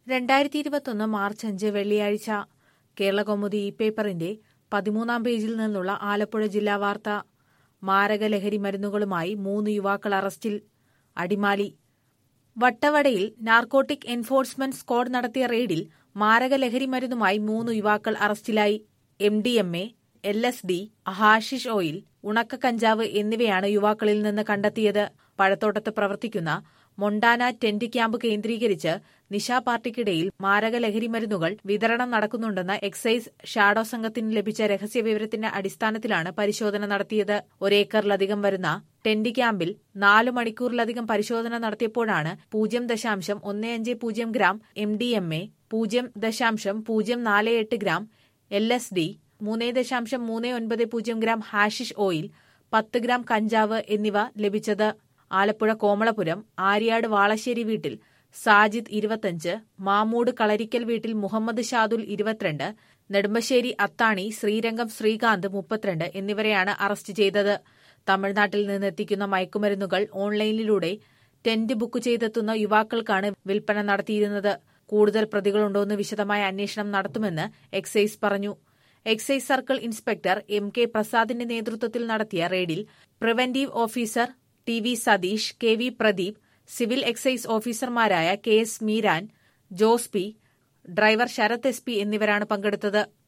രണ്ടായിരത്തി ഇരുപത്തൊന്ന് മാർച്ച് അഞ്ച് വെള്ളിയാഴ്ച കേരളകൗമുദി ഈ പേപ്പറിന്റെ പതിമൂന്നാം പേജിൽ നിന്നുള്ള ആലപ്പുഴ ജില്ലാ വാർത്ത മാരക ലഹരി മരുന്നുകളുമായി മൂന്ന് യുവാക്കൾ അറസ്റ്റിൽ അടിമാലി വട്ടവടയിൽ നാർക്കോട്ടിക് എൻഫോഴ്സ്മെന്റ് സ്ക്വാഡ് നടത്തിയ റെയ്ഡിൽ മാരക ലഹരി മരുന്നുമായി മൂന്ന് യുവാക്കൾ അറസ്റ്റിലായി M D M A L S D hashish oil ഉണക്ക കഞ്ചാവ് എന്നിവയാണ് യുവാക്കളിൽ നിന്ന് കണ്ടെത്തിയത് പഴത്തോട്ടത്ത് പ്രവർത്തിക്കുന്ന മൊണ്ടാന ടെന്റ് ക്യാമ്പ് കേന്ദ്രീകരിച്ച് നിശാ പാർട്ടിക്കിടയിൽ മാരക ലഹരി മരുന്നുകൾ വിതരണം നടക്കുന്നുണ്ടെന്ന എക്സൈസ് ഷാഡോ സംഘത്തിന് ലഭിച്ച രഹസ്യവിവരത്തിന്റെ അടിസ്ഥാനത്തിലാണ് പരിശോധന നടത്തിയത് ഒരേക്കറിലധികം വരുന്ന ടെന്റ് ക്യാമ്പിൽ നാലു മണിക്കൂറിലധികം പരിശോധന നടത്തിയപ്പോഴാണ് പൂജ്യം ദശാംശം ഒന്ന് അഞ്ച് പൂജ്യം gram M D M A പൂജ്യം ദശാംശം പൂജ്യം നാല് എട്ട് ഗ്രാം എൽ എസ് ഡി മൂന്ന് ദശാംശം മൂന്ന് ഒൻപത് പൂജ്യം ഗ്രാം ഹാഷിഷ് ഓയിൽ പത്ത് ഗ്രാം കഞ്ചാവ് എന്നിവ ലഭിച്ചത് ആലപ്പുഴ കോമളപുരം ആര്യാട് വാളശ്ശേരി വീട്ടിൽ സാജിദ് ഇരുപത്തഞ്ച് മാമൂട് കളരിക്കൽ വീട്ടിൽ മുഹമ്മദ് ഷാദുൽ ഇരുപത്തിരണ്ട് നെടുമ്പശ്ശേരി അത്താണി ശ്രീരംഗം ശ്രീകാന്ത് മുപ്പത്തിരണ്ട് എന്നിവരെയാണ് അറസ്റ്റ് ചെയ്തത് തമിഴ്നാട്ടിൽ നിന്നെത്തിക്കുന്ന മയക്കുമരുന്നുകൾ ഓൺലൈനിലൂടെ ടെന്റ് ബുക്ക് ചെയ്തെത്തുന്ന യുവാക്കൾക്കാണ് വിൽപ്പന നടത്തിയിരുന്നത് കൂടുതൽ പ്രതികളുണ്ടോയെന്ന് വിശദമായ അന്വേഷണം നടത്തുമെന്ന് എക്സൈസ് പറഞ്ഞു excise circle inspector M K പ്രസാദിന്റെ നേതൃത്വത്തിൽ നടത്തിയ റെയ്ഡിൽ preventive officer T V Satheesh K V Pradeep civil excise ഓഫീസർമാരായ K S Meeran Jose P driver Sarath S P എന്നിവരാണ് പങ്കെടുത്തത്